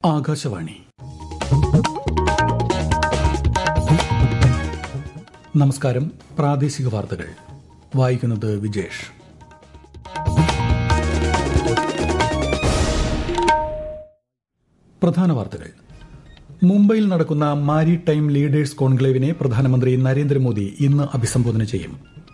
ആകാശവാണി നമസ്കാരം പ്രാദേശിക വാർത്തകൾ വായിക്കുന്നത് വിജേഷ് പ്രധാന വാർത്തകൾ മുംബൈയിൽ നടക്കുന്ന മാരി ടൈം ലീഡേഴ്സ് കോൺക്ലേവിനെ പ്രധാനമന്ത്രി നരേന്ദ്രമോദി ഇന്ന് അഭിസംബോധന ചെയ്യും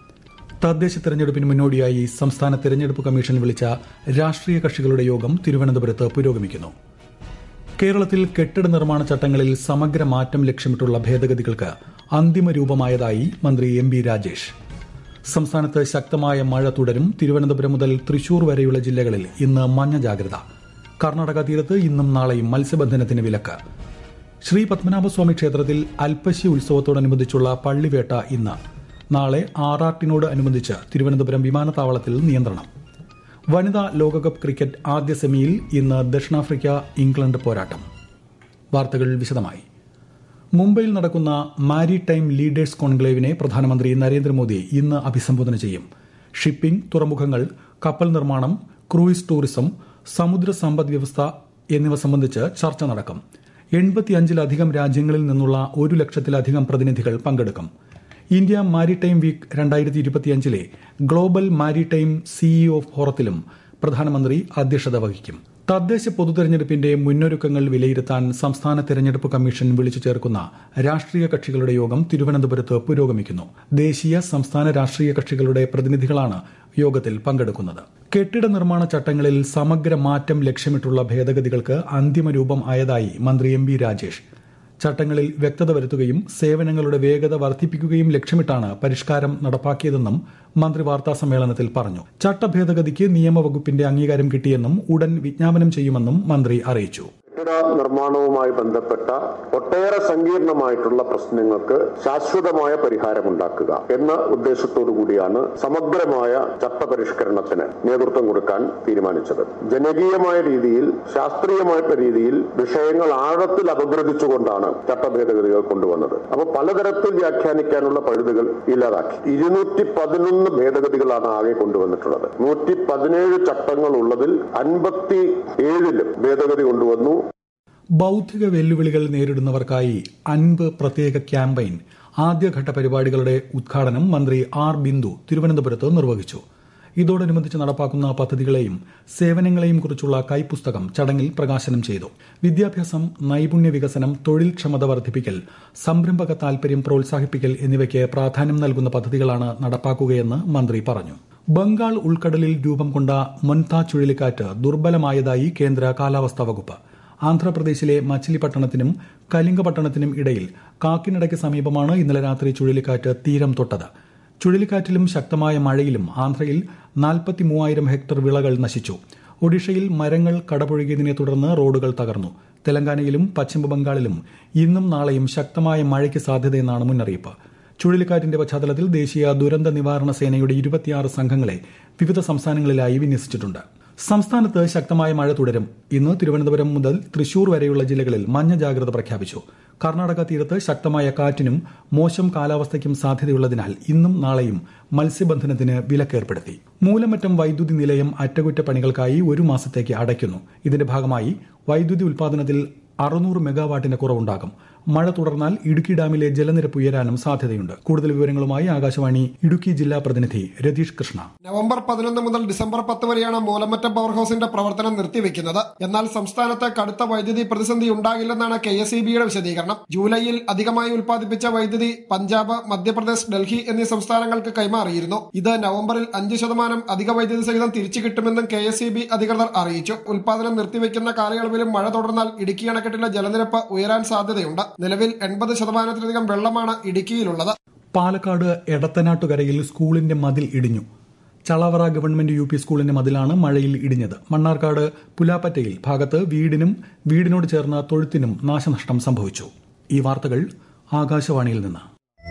തദ്ദേശ തെരഞ്ഞെടുപ്പിന് മുന്നോടിയായി സംസ്ഥാന തെരഞ്ഞെടുപ്പ് കമ്മീഷൻ വിളിച്ച രാഷ്ട്രീയ കക്ഷികളുടെ യോഗം തിരുവനന്തപുരത്ത് പുരോഗമിക്കുന്നു കേരളത്തിൽ കെട്ടിട നിർമ്മാണ ചട്ടങ്ങളിൽ സമഗ്ര മാറ്റം ലക്ഷ്യമിട്ടുള്ള ഭേദഗതികൾക്ക് അന്തിമ രൂപമായതായി മന്ത്രി എം ബി രാജേഷ് സംസ്ഥാനത്ത് ശക്തമായ മഴ തുടരും തിരുവനന്തപുരം മുതൽ തൃശൂർ വരെയുള്ള ജില്ലകളിൽ ഇന്ന് മഞ്ഞ ജാഗ്രത കർണാടക തീരത്ത് ഇന്നും നാളെയും മത്സ്യബന്ധനത്തിന് വിലക്ക് ശ്രീ പത്മനാഭസ്വാമി ക്ഷേത്രത്തിൽ അൽപ്പശി ഉത്സവത്തോടനുബന്ധിച്ചുള്ള പള്ളിവേട്ട ഇന്ന് നാളെ ആറാട്ടിനോട് അനുബന്ധിച്ച് തിരുവനന്തപുരം വിമാനത്താവളത്തിൽ നിയന്ത്രണം വനിതാ ലോകകപ്പ് ക്രിക്കറ്റ് ആദ്യ സെമിയിൽ ഇന്ന് ദക്ഷിണാഫ്രിക്ക ഇംഗ്ലണ്ട് പോരാട്ടം വാർത്തകൾ വിശദമായി മുംബൈയിൽ നടക്കുന്ന മാരി ടൈം ലീഡേഴ്സ് കോൺക്ലേവിനെ പ്രധാനമന്ത്രി നരേന്ദ്രമോദി ഇന്ന് അഭിസംബോധന ചെയ്യും ഷിപ്പിംഗ് തുറമുഖങ്ങൾ കപ്പൽ നിർമ്മാണം ക്രൂയിസ് ടൂറിസം സമുദ്ര സമ്പദ് വ്യവസ്ഥ എന്നിവ സംബന്ധിച്ച് ചർച്ച നടക്കും എൺപത്തിയഞ്ചിലധികം രാജ്യങ്ങളിൽ നിന്നുള്ള ഒരു ലക്ഷത്തിലധികം പ്രതിനിധികൾ പങ്കെടുക്കും ഇന്ത്യ മാരിടൈം വീക്ക് രണ്ടായിരത്തി ഇരുപത്തിയഞ്ചിലെ ഗ്ലോബൽ മാരിടൈം സിഇഒ ഫോറത്തിലും പ്രധാനമന്ത്രി അധ്യക്ഷത വഹിക്കും തദ്ദേശ പൊതുതെരഞ്ഞെടുപ്പിന്റെ മുന്നൊരുക്കങ്ങൾ വിലയിരുത്താൻ സംസ്ഥാന തെരഞ്ഞെടുപ്പ് കമ്മീഷൻ വിളിച്ചു ചേർക്കുന്ന രാഷ്ട്രീയ കക്ഷികളുടെ യോഗം തിരുവനന്തപുരത്ത് പുരോഗമിക്കുന്നു ദേശീയ സംസ്ഥാന രാഷ്ട്രീയ കക്ഷികളുടെ പ്രതിനിധികളാണ് യോഗത്തിൽ പങ്കെടുക്കുന്നത് കെട്ടിട നിർമ്മാണ ചട്ടങ്ങളിൽ സമഗ്ര മാറ്റം ലക്ഷ്യമിട്ടുള്ള ഭേദഗതികൾക്ക് അന്തിമ രൂപം ആയതായി മന്ത്രി എം ബി രാജേഷ് ചട്ടങ്ങളിൽ വ്യക്തത വരുത്തുകയും സേവനങ്ങളുടെ വേഗത വർദ്ധിപ്പിക്കുകയും ലക്ഷ്യമിട്ടാണ് പരിഷ്കാരം നടപ്പാക്കിയതെന്നും മന്ത്രി വാർത്താ സമ്മേളനത്തിൽ പറഞ്ഞു ചട്ടഭേദഗതിക്ക് നിയമവകുപ്പിന്റെ അംഗീകാരം കിട്ടിയെന്നും ഉടൻ വിജ്ഞാപനം ചെയ്യുമെന്നും മന്ത്രി അറിയിച്ചു കെട്ടിട നിർമ്മാണവുമായി ബന്ധപ്പെട്ട ഒട്ടേറെ സങ്കീർണമായിട്ടുള്ള പ്രശ്നങ്ങൾക്ക് ശാശ്വതമായ പരിഹാരമുണ്ടാക്കുക എന്ന ഉദ്ദേശത്തോടു കൂടിയാണ് സമഗ്രമായ ചട്ടപരിഷ്കരണത്തിന് നേതൃത്വം കൊടുക്കാൻ തീരുമാനിച്ചത് ജനകീയമായ രീതിയിൽ ശാസ്ത്രീയമായിട്ടുള്ള രീതിയിൽ വിഷയങ്ങൾ ആഴത്തിൽ അപഗ്രഥിച്ചുകൊണ്ടാണ് ചട്ടഭേദഗതികൾ കൊണ്ടുവന്നത് അപ്പോൾ പലതരത്തിൽ വ്യാഖ്യാനിക്കാനുള്ള പഴുതുകൾ ഇല്ലാതാക്കി ഇരുന്നൂറ്റി പതിനൊന്ന് ഭേദഗതികളാണ് ആകെ കൊണ്ടുവന്നിട്ടുള്ളത് നൂറ്റി പതിനേഴ് ചട്ടങ്ങൾ ഉള്ളതിൽ അൻപത്തി ഏഴിലും ഭേദഗതി കൊണ്ടുവന്നു ബൌദ്ധിക വെല്ലുവിളികൾ നേരിടുന്നവർക്കായി അൻപ് പ്രത്യേക ക്യാമ്പയിൻ ആദ്യഘട്ട പരിപാടികളുടെ ഉദ്ഘാടനം മന്ത്രി ആർ ബിന്ദു തിരുവനന്തപുരത്ത് നിർവഹിച്ചു ഇതോടനുബന്ധിച്ച് നടപ്പാക്കുന്ന പദ്ധതികളെയും സേവനങ്ങളെയും കുറിച്ചുള്ള കൈപ്പുസ്തകം ചടങ്ങിൽ പ്രകാശനം ചെയ്തു വിദ്യാഭ്യാസം നൈപുണ്യ വികസനം തൊഴിൽ ക്ഷമത വർദ്ധിപ്പിക്കൽ സംരംഭക താൽപര്യം പ്രോത്സാഹിപ്പിക്കൽ എന്നിവയ്ക്ക് പ്രാധാന്യം നൽകുന്ന പദ്ധതികളാണ് നടപ്പാക്കുകയെന്ന് മന്ത്രി പറഞ്ഞു ബംഗാൾ ഉൾക്കടലിൽ രൂപം കൊണ്ട മൊൻത ചുഴലിക്കാറ്റ് ദുർബലമായതായി കേന്ദ്ര കാലാവസ്ഥാ വകുപ്പ് ആന്ധ്രാപ്രദേശിലെ മച്ചിലിപട്ടണത്തിനും കലിംഗപട്ടണത്തിനും ഇടയിൽ കാക്കിനടയ്ക്ക് സമീപമാണ് ഇന്നലെ രാത്രി ചുഴലിക്കാറ്റ് തീരം തൊട്ടത് ചുഴലിക്കാറ്റിലും ശക്തമായ മഴയിലും ആന്ധ്രയിൽ നാൽപ്പത്തി മൂവായിരം ഹെക്ടർ വിളകൾ നശിച്ചു ഒഡീഷയിൽ മരങ്ങൾ കടപുഴകിയതിനെ തുടർന്ന് റോഡുകൾ തകർന്നു തെലങ്കാനയിലും പശ്ചിമബംഗാളിലും ഇന്നും നാളെയും ശക്തമായ മഴയ്ക്ക് സാധ്യതയെന്നാണ് മുന്നറിയിപ്പ് ചുഴലിക്കാറ്റിന്റെ പശ്ചാത്തലത്തിൽ ദേശീയ ദുരന്ത നിവാരണ സേനയുടെ ഇരുപത്തിയാറ് സംഘങ്ങളെ വിവിധ സംസ്ഥാനങ്ങളിലായി വിന്യസിച്ചിട്ടുണ്ട് സംസ്ഥാനത്ത് ശക്തമായ മഴ തുടരും ഇന്ന് തിരുവനന്തപുരം മുതൽ തൃശൂർ വരെയുള്ള ജില്ലകളിൽ മഞ്ഞ ജാഗ്രത പ്രഖ്യാപിച്ചു കർണാടക തീരത്ത് ശക്തമായ കാറ്റിനും മോശം കാലാവസ്ഥയ്ക്കും സാധ്യതയുള്ളതിനാൽ ഇന്നും നാളെയും മത്സ്യബന്ധനത്തിന് വിലക്കേർപ്പെടുത്തി മൂലമറ്റം വൈദ്യുതി നിലയം അറ്റകുറ്റപ്പണികൾക്കായി ഒരു മാസത്തേക്ക് അടയ്ക്കുന്നു ഇതിന്റെ ഭാഗമായി വൈദ്യുതി ഉൽപാദനത്തിൽ അറുന്നൂറ് മെഗാവാട്ടിന് കുറവുണ്ടാകും മഴ തുടർന്നാൽ ഇടുക്കി ഡാമിലെ ജലനിരപ്പ് ഉയരാനും സാധ്യതയുണ്ട് കൂടുതൽ വിവരങ്ങളുമായി ആകാശവാണി ഇടുക്കി ജില്ലാ പ്രതിനിധി രതീഷ് കൃഷ്ണ നവംബർ പതിനൊന്ന് മുതൽ ഡിസംബർ പത്ത് വരെയാണ് മൂലമറ്റം പവർ ഹൌസിന്റെ പ്രവർത്തനം നിർത്തിവെക്കുന്നത് എന്നാൽ സംസ്ഥാനത്ത് കടുത്ത വൈദ്യുതി പ്രതിസന്ധി ഉണ്ടാകില്ലെന്നാണ് കെ എസ് ഇ ബിയുടെ വിശദീകരണം ജൂലൈയിൽ അധികമായി ഉൽപ്പാദിപ്പിച്ച വൈദ്യുതി പഞ്ചാബ് മധ്യപ്രദേശ് ഡൽഹി എന്നീ സംസ്ഥാനങ്ങൾക്ക് കൈമാറിയിരുന്നു ഇത് നവംബറിൽ അഞ്ച് ശതമാനം അധിക വൈദ്യുതി സഹിതം തിരിച്ചു കിട്ടുമെന്നും കെ എസ് ഇ ബി അധികൃതർ അറിയിച്ചു ഉൽപാദനം നിർത്തിവെക്കുന്ന കാലയളവിലും മഴ തുടർന്നാൽ ഇടുക്കി അണക്കെട്ടിലെ ജലനിരപ്പ് ഉയരാൻ സാധ്യതയുണ്ട് നിലവിൽ എൺപത് ശതമാനത്തിലധികം വെള്ളമാണ് ഇടുക്കിയിലുള്ളത് പാലക്കാട് എടത്തനാട്ടുകരയിൽ സ്കൂളിന്റെ മതിൽ ഇടിഞ്ഞു ചളവറ ഗവൺമെന്റ് യു പി സ്കൂളിന്റെ മതിലാണ് മഴയിൽ ഇടിഞ്ഞത് മണ്ണാർക്കാട് പുലാപ്പറ്റയിൽ ഭാഗത്ത് വീടിനും വീടിനോട് ചേർന്ന തൊഴുത്തിനും നാശനഷ്ടം സംഭവിച്ചു ഈ വാർത്തകൾ ആകാശവാണിയിൽ നിന്ന്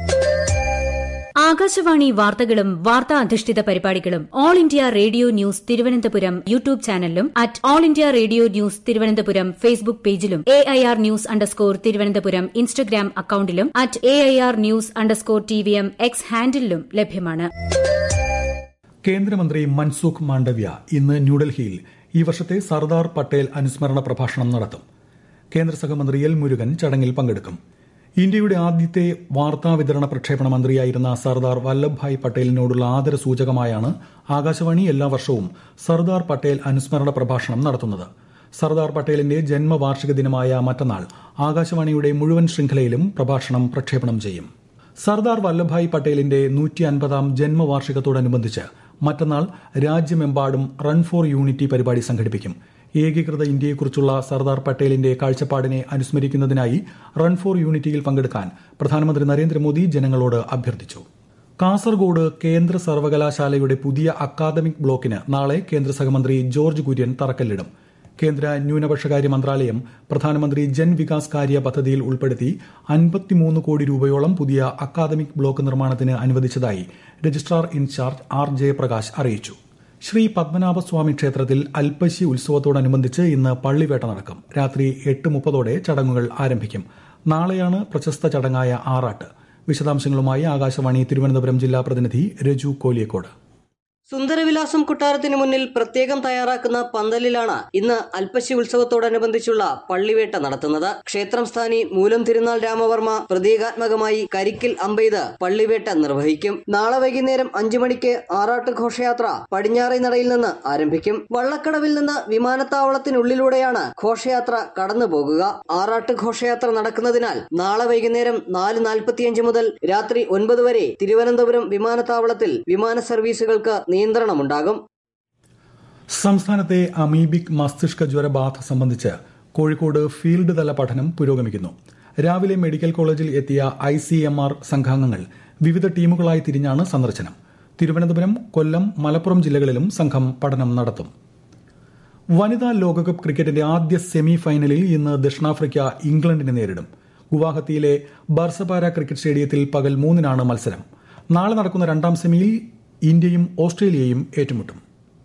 ആകാശവാണി വാർത്തകളും വാർത്താ അധിഷ്ഠിത പരിപാടികളും all India radio news Thiruvananthapuram YouTube ചാനലിലും at all India radio news Thiruvananthapuram Facebook പേജിലും A I R news underscore Thiruvananthapuram Instagram അക്കൌണ്ടിലും at A I R news underscore T V M X ഹാൻഡിലും ലഭ്യമാണ് കേന്ദ്രമന്ത്രി മൻസുഖ് മാണ്ഡവ്യ ഇന്ന് ന്യൂഡൽഹിയിൽ ഈ വർഷത്തെ സർദാർ പട്ടേൽ അനുസ്മരണ പ്രഭാഷണം നടത്തും കേന്ദ്ര സഹമന്ത്രി എൽ മുരുകൻ ചടങ്ങിൽ പങ്കെടുക്കും ഇന്ത്യയുടെ ആദ്യത്തെ വാർത്താവിതരണ പ്രക്ഷേപണ മന്ത്രിയായിരുന്ന സർദാർ വല്ലഭ്ഭായ് പട്ടേലിനോടുള്ള ആദരസൂചകമായാണ് ആകാശവാണി എല്ലാ വർഷവും സർദാർ പട്ടേൽ അനുസ്മരണ പ്രഭാഷണം നടത്തുന്നത് സർദാർ പട്ടേലിന്റെ ജന്മവാർഷിക ദിനമായ മറ്റന്നാൾ ആകാശവാണിയുടെ മുഴുവൻ ശൃംഖലയിലും പ്രഭാഷണം പ്രക്ഷേപണം ചെയ്യും സർദാർ വല്ലഭായ് പട്ടേലിന്റെ നൂറ്റി അൻപതാം ജന്മവാർഷികത്തോടനുബന്ധിച്ച് മറ്റന്നാൾ രാജ്യമെമ്പാടും റൺ ഫോർ യൂണിറ്റി പരിപാടി സംഘടിപ്പിക്കും ഏകീകൃത ഇന്ത്യയെക്കുറിച്ചുള്ള സർദാർ പട്ടേലിന്റെ കാഴ്ചപ്പാടിനെ അനുസ്മരിക്കുന്നതിനായി റൺ ഫോർ യൂണിറ്റിയിൽ പങ്കെടുക്കാൻ പ്രധാനമന്ത്രി നരേന്ദ്രമോദി ജനങ്ങളോട് അഭ്യർത്ഥിച്ചു കാസർഗോഡ് കേന്ദ്ര സർവകലാശാലയുടെ പുതിയ അക്കാദമിക് ബ്ലോക്കിന് നാളെ കേന്ദ്ര സഹമന്ത്രി ജോർജ് കുര്യൻ തറക്കല്ലിടും കേന്ദ്ര ന്യൂനപക്ഷകാര്യ മന്ത്രാലയം പ്രധാനമന്ത്രി ജൻ വികാസ് കാര്യ പദ്ധതിയിൽ ഉൾപ്പെടുത്തി അൻപത്തിമൂന്ന് കോടി രൂപയോളം പുതിയ അക്കാദമിക് ബ്ലോക്ക് നിർമ്മാണത്തിന് അനുവദിച്ചതായി രജിസ്ട്രാർ ഇൻചാർജ് ആർ ജയപ്രകാശ് അറിയിച്ചു ശ്രീ പത്മനാഭസ്വാമി ക്ഷേത്രത്തിൽ അൽപ്പശി ഉത്സവത്തോടനുബന്ധിച്ച് ഇന്ന് പള്ളിവേട്ട നടക്കും രാത്രി എട്ട് മുപ്പതോടെ ചടങ്ങുകൾ ആരംഭിക്കും നാളെയാണ് പ്രശസ്ത ചടങ്ങായ ആറാട്ട് വിശദാംശങ്ങളുമായി ആകാശവാണി തിരുവനന്തപുരം ജില്ലാ പ്രതിനിധി രജു കോലിയക്കോട് സുന്ദരവിലാസം കൊട്ടാരത്തിന് മുന്നിൽ പ്രത്യേകം തയ്യാറാക്കുന്ന പന്തലിലാണ് ഇന്ന് അൽപ്പശി ഉത്സവത്തോടനുബന്ധിച്ചുള്ള പള്ളിവേട്ട നടത്തുന്നത് ക്ഷേത്രം സ്ഥാനി മൂലം തിരുനാൾ രാമവർമ്മ പ്രതീകാത്മകമായി കരിക്കിൽ അമ്പെയ്ത് പള്ളിവേട്ട നിർവഹിക്കും നാളെ വൈകുന്നേരം അഞ്ചു മണിക്ക് ആറാട്ട് ഘോഷയാത്ര പടിഞ്ഞാറേ നടയിൽ നിന്ന് ആരംഭിക്കും വള്ളക്കടവിൽ നിന്ന് വിമാനത്താവളത്തിനുള്ളിലൂടെയാണ് ഘോഷയാത്ര കടന്നു പോകുക ആറാട്ട് ഘോഷയാത്ര നടക്കുന്നതിനാൽ നാളെ വൈകുന്നേരം നാല് നാൽപ്പത്തിയഞ്ച് മുതൽ രാത്രി ഒൻപത് വരെ തിരുവനന്തപുരം വിമാനത്താവളത്തിൽ വിമാന സർവീസുകൾക്ക് നിയന്ത്രണമുണ്ടാകും സംസ്ഥാനത്തെ അമീബിക് മസ്തിഷ്ക ജ്വരബാധ സംബന്ധിച്ച് കോഴിക്കോട് ഫീൽഡ് തല പഠനം പുരോഗമിക്കുന്നു രാവിലെ മെഡിക്കൽ കോളേജിൽ എത്തിയ ഐ സി എം ആർ സംഘാംഗങ്ങൾ വിവിധ ടീമുകളായി തിരിഞ്ഞാണ് സന്ദർശനം തിരുവനന്തപുരം കൊല്ലം മലപ്പുറം ജില്ലകളിലും സംഘം പഠനം നടത്തും വനിതാ ലോകകപ്പ് ക്രിക്കറ്റിന്റെ ആദ്യ സെമി ഫൈനലിൽ ഇന്ന് ദക്ഷിണാഫ്രിക്ക ഇംഗ്ലണ്ടിനെ നേരിടും ഗുവാഹത്തിയിലെ ബർസപാര ക്രിക്കറ്റ് സ്റ്റേഡിയത്തിൽ പകൽ മൂന്നിനാണ് മത്സരം നാളെ നടക്കുന്ന രണ്ടാം സെമിയിൽ ഇന്ത്യയും ഓസ്ട്രേലിയയും ഏറ്റുമുട്ടും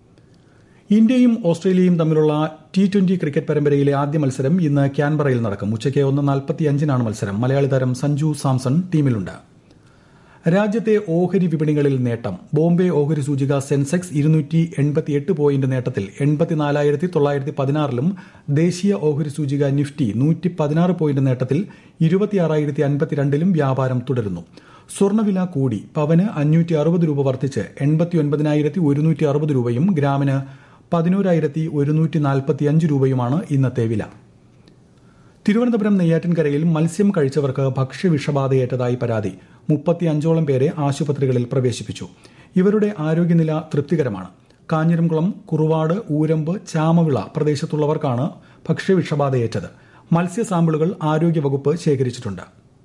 ഇന്ത്യയും ഓസ്ട്രേലിയയും തമ്മിലുള്ള ടി ട്വന്റി ക്രിക്കറ്റ് പരമ്പരയിലെ ആദ്യ മത്സരം ഇന്ന് ക്യാൻബറയിൽ നടക്കും ഉച്ചയ്ക്ക് ഒന്ന് നാൽപ്പത്തിയഞ്ചിനാണ് മത്സരം മലയാളി താരം സഞ്ജു സാംസൺ ടീമിലുണ്ട് രാജ്യത്തെ ഓഹരി വിപണികളിൽ നേട്ടം ബോംബെ ഓഹരി സൂചിക സെൻസെക്സ് ഇരുന്നൂറ്റി എൺപത്തിയെട്ട് പോയിന്റ് നേട്ടത്തിൽ എൺപത്തിനാലായിരത്തി തൊള്ളായിരത്തി പതിനാറിലും ദേശീയ ഓഹരി സൂചിക നിഫ്റ്റി നൂറ്റി പതിനാറ് പോയിന്റ് നേട്ടത്തിൽ ഇരുപത്തിയാറായിരത്തി അൻപത്തിരണ്ടിലും വ്യാപാരം തുടരുന്നു സ്വർണ്ണവില കൂടി പവന് അഞ്ഞൂറ്റി അറുപത് രൂപ വർദ്ധിച്ച് എൺപത്തി ഒൻപതിനായിരത്തി ഒരുന്നൂറ്റി അറുപത് രൂപയും ഗ്രാമിന് പതിനോരായിരത്തി ഒരുന്നൂറ്റി നാൽപ്പത്തിയഞ്ച് രൂപയുമാണ് ഇന്നത്തെ വില തിരുവനന്തപുരം നെയ്യാറ്റിൻകരയിൽ മത്സ്യം കഴിച്ചവർക്ക് ഭക്ഷ്യവിഷബാധയേറ്റതായി പരാതി മുപ്പത്തിയഞ്ചോളം പേരെ ആശുപത്രികളിൽ പ്രവേശിപ്പിച്ചു ഇവരുടെ ആരോഗ്യനില തൃപ്തികരമാണ് കാഞ്ഞിരംകുളം കുറുവാട് ഊരമ്പ് ചാമവിള പ്രദേശത്തുള്ളവർക്കാണ് ഭക്ഷ്യവിഷബാധയേറ്റത് മത്സ്യ സാമ്പിളുകൾ ആരോഗ്യവകുപ്പ് ശേഖരിച്ചിട്ടുണ്ട്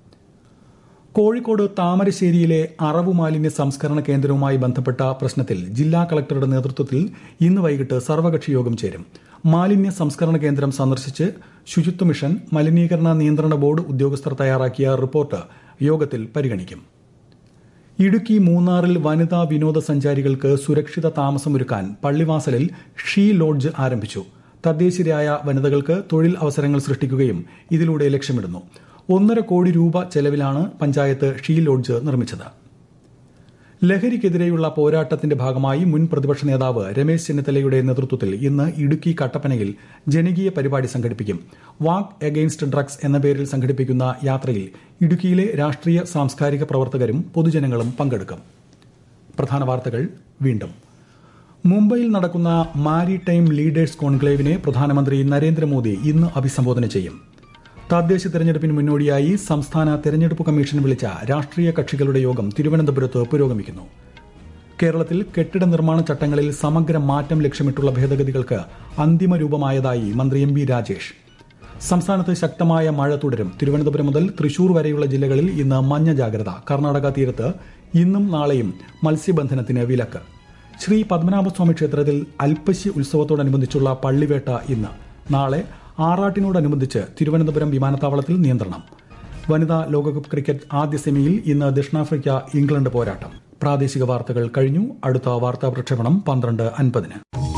കോഴിക്കോട് താമരശ്ശേരിയിലെ അറവു മാലിന്യ സംസ്കരണ കേന്ദ്രവുമായി ബന്ധപ്പെട്ട പ്രശ്നത്തിൽ ജില്ലാ കളക്ടറുടെ നേതൃത്വത്തിൽ ഇന്ന് വൈകിട്ട് സർവകക്ഷി യോഗം ചേരും മാലിന്യ സംസ്കരണ കേന്ദ്രം സന്ദർശിച്ച് ശുചിത്വ മിഷൻ മലിനീകരണ നിയന്ത്രണ ബോർഡ് ഉദ്യോഗസ്ഥർ തയ്യാറാക്കിയ റിപ്പോർട്ട് യോഗത്തിൽ പരിഗണിക്കും ഇടുക്കി മൂന്നാറിൽ വനിതാ വിനോദസഞ്ചാരികൾക്ക് സുരക്ഷിത താമസമൊരുക്കാൻ പള്ളിവാസലിൽ ഷീ ലോഡ്ജ് ആരംഭിച്ചു തദ്ദേശീയരായ വനിതകൾക്ക് തൊഴിൽ അവസരങ്ങൾ സൃഷ്ടിക്കുകയും ഇതിലൂടെ ലക്ഷ്യമിടുന്നു ഒന്നര കോടി രൂപ ചെലവിലാണ് പഞ്ചായത്ത് ഷീ ലോഡ്ജ് നിർമ്മിച്ചത് ലഹരിക്കെതിരെയുള്ള പോരാട്ടത്തിന്റെ ഭാഗമായി മുൻ പ്രതിപക്ഷ നേതാവ് രമേശ് ചെന്നിത്തലയുടെ നേതൃത്വത്തിൽ ഇന്ന് ഇടുക്കി കട്ടപ്പനയിൽ ജനകീയ പരിപാടി സംഘടിപ്പിക്കും വാക്ക് എഗെയിൻസ്റ്റ് ഡ്രഗ്സ് എന്ന പേരിൽ സംഘടിപ്പിക്കുന്ന യാത്രയിൽ ഇടുക്കിയിലെ രാഷ്ട്രീയ സാംസ്കാരിക പ്രവർത്തകരും പൊതുജനങ്ങളും പങ്കെടുക്കും പ്രധാന വാർത്തകൾ വീണ്ടും മുംബൈയിൽ നടക്കുന്ന മാരിടൈം ലീഡേഴ്സ് കോൺക്ലേവിനെ പ്രധാനമന്ത്രി നരേന്ദ്രമോദി ഇന്ന് അഭിസംബോധന ചെയ്യും തദ്ദേശ തെരഞ്ഞെടുപ്പിന് മുന്നോടിയായി സംസ്ഥാന തെരഞ്ഞെടുപ്പ് കമ്മീഷൻ വിളിച്ച രാഷ്ട്രീയ കക്ഷികളുടെ യോഗം തിരുവനന്തപുരത്ത് പുരോഗമിക്കുന്നു കേരളത്തിൽ കെട്ടിട നിർമ്മാണ ചട്ടങ്ങളിൽ സമഗ്ര മാറ്റം ലക്ഷ്യമിട്ടുള്ള ഭേദഗതികൾക്ക് അന്തിമ രൂപമായതായി മന്ത്രി എം ബി രാജേഷ് സംസ്ഥാനത്ത് ശക്തമായ മഴ തുടരും തിരുവനന്തപുരം മുതൽ തൃശൂർ വരെയുള്ള ജില്ലകളിൽ ഇന്ന് മഞ്ഞ ജാഗ്രത കർണാടക തീരത്ത് ഇന്നും നാളെയും മത്സ്യബന്ധനത്തിന് വിലക്ക് ശ്രീ പത്മനാഭസ്വാമി ക്ഷേത്രത്തിൽ അൽപ്പശി ഉത്സവത്തോടനുബന്ധിച്ചുള്ള പള്ളിവേട്ട ഇന്ന് നാളെ ആറാട്ടിനോടനുബന്ധിച്ച് തിരുവനന്തപുരം വിമാനത്താവളത്തിൽ നിയന്ത്രണം വനിതാ ലോകകപ്പ് ക്രിക്കറ്റ് ആദ്യ സെമിയിൽ ഇന്ന് ദക്ഷിണാഫ്രിക്ക ഇംഗ്ലണ്ട് പോരാട്ടം പ്രാദേശിക വാർത്തകൾ കഴിഞ്ഞു അടുത്ത വാർത്താ പ്രക്ഷേപണം പന്ത്രണ്ട് അൻപതിന്